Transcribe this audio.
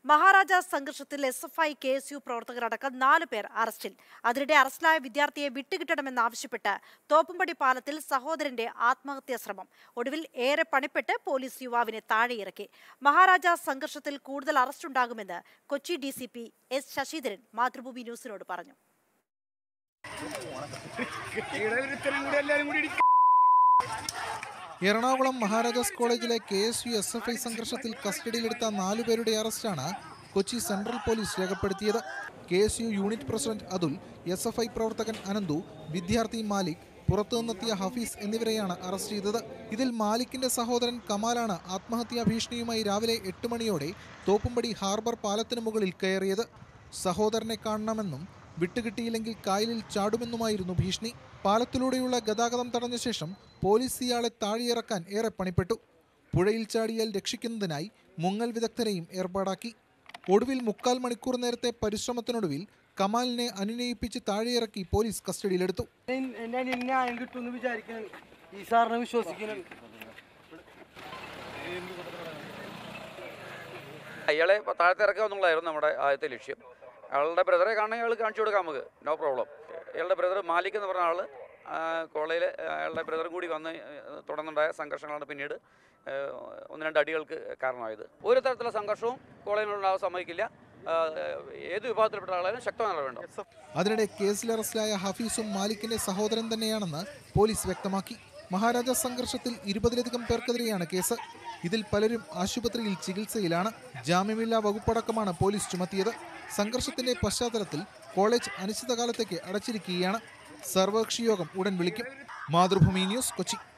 മഹാരാജാസ് സംഘർഷത്തിൽ S F I K S U പ്രവർത്തകരടക്കം നാല് പേർ അറസ്റ്റിൽ അതിനിടെ അറസ്റ്റിലായ വിദ്യാർത്ഥിയെ വിട്ടുകിട്ടണമെന്നാവശ്യപ്പെട്ട് തോപ്പുംപടി പാലത്തിൽ സഹോദരന്റെ ആത്മഹത്യാ ശ്രമം ഒടുവിൽ ഏറെ പണിപ്പെട്ട് പോലീസ് യുവാവിനെ താഴെയിറക്കി മഹാരാജാസ് സംഘർഷത്തിൽ കൂടുതൽ അറസ്റ്റുണ്ടാകുമെന്ന് Kochi D C P S Sasidharan Mathrubhumi ന്യൂസിനോട് പറഞ്ഞു എറണാകുളം മഹാരാജാസ് കോളേജിലെ K S U S F I സംഘർഷത്തിൽ കസ്റ്റഡിയിലെടുത്ത നാലുപേരുടെ അറസ്റ്റാണ് കൊച്ചി സെൻട്രൽ പോലീസ് രേഖപ്പെടുത്തിയത് K S U unit president Athul S F I പ്രവർത്തകൻ അനന്തു വിദ്യാർത്ഥി മാലിക് പുറത്തുനിന്നെത്തിയ ഹഫീസ് എന്നിവരെയാണ് അറസ്റ്റ് ചെയ്തത് ഇതിൽ മാലിക്കിന്റെ സഹോദരൻ കമാലാണ് ആത്മഹത്യാ ഭീഷണിയുമായി രാവിലെ എട്ട് മണിയോടെ തോപ്പുംപടി ഹാർബർ പാലത്തിനു മുകളിൽ കയറിയത് സഹോദരനെ കാണണമെന്നും വിട്ടുകിട്ടിയില്ലെങ്കിൽ കായലിൽ ചാടുമെന്നുമായിരുന്നു ഭീഷണി പാലത്തിലൂടെയുള്ള ഗതാഗതം തടഞ്ഞ ശേഷം പോലീസ് ഇയാളെ താഴെയിറക്കാൻ ഏറെ പണിപ്പെട്ടു പുഴയിൽ ചാടിയാൽ രക്ഷിക്കുന്നതിനായി മുങ്ങൽ വിദഗ്ധരെയും ഏർപ്പാടാക്കി ഒടുവിൽ മുക്കാൽ മണിക്കൂർ നേരത്തെ പരിശ്രമത്തിനൊടുവിൽ കമാലിനെ അനുനയിപ്പിച്ച് താഴെയിറക്കി പോലീസ് കസ്റ്റഡിയിലെടുത്തു എന്റെ അനിയന് ന്യായം കിട്ടുമെന്ന് വിചാരിക്കണം ഈ സാറിനെ വിശ്വസിക്കണം അയാളെ താഴത്തെ ഇറക്കുക എന്നുള്ളതായിരുന്നു നമ്മുടെ ആദ്യത്തെ ലക്ഷ്യം അയാളുടെ ബ്രദറെ കാണാൻ അയാൾ കാണിച്ചു കൊടുക്കാം നമുക്ക് നോ പ്രോബ്ലം അയാളുടെ ബ്രദർ മാലിക് എന്ന് പറഞ്ഞ ആൾ കോളേജിൽ അയാളുടെ ബ്രദറും കൂടി വന്ന് തുടർന്നുണ്ടായ സംഘർഷങ്ങളാണ് പിന്നീട് ആ, ഒന്ന് രണ്ട് അടികൾക്ക് കാരണമായത് ഒരു തരത്തിലുള്ള സംഘർഷവും കോളേജിലുണ്ടാകാൻ സമ്മതിക്കില്ല ആ, ഏത് വിഭാഗത്തിൽപ്പെട്ട ആളായാലും ശക്തമായ നടപടി അതിനിടെ കേസിൽ അറസ്റ്റിലായ ഹഫീസും മാലിക്കിന്റെ സഹോദരൻ തന്നെയാണെന്ന് പോലീസ് വ്യക്തമാക്കി മഹാരാജാസ് സംഘർഷത്തിൽ ഇരുപതിലധികം പേർക്കെതിരെയാണ് കേസ് ഇതിൽ പലരും ആശുപത്രിയിൽ ചികിത്സയിലാണ് ജാമ്യമില്ലാ വകുപ്പടക്കമാണ് പോലീസ് ചുമത്തിയത് സംഘർഷത്തിന്റെ പശ്ചാത്തലത്തിൽ കോളേജ് അനിശ്ചിതകാലത്തേക്ക് അടച്ചിരിക്കുകയാണ് സർവകക്ഷി യോഗം ഉടൻ വിളിക്കും മാതൃഭൂമി ന്യൂസ് കൊച്ചി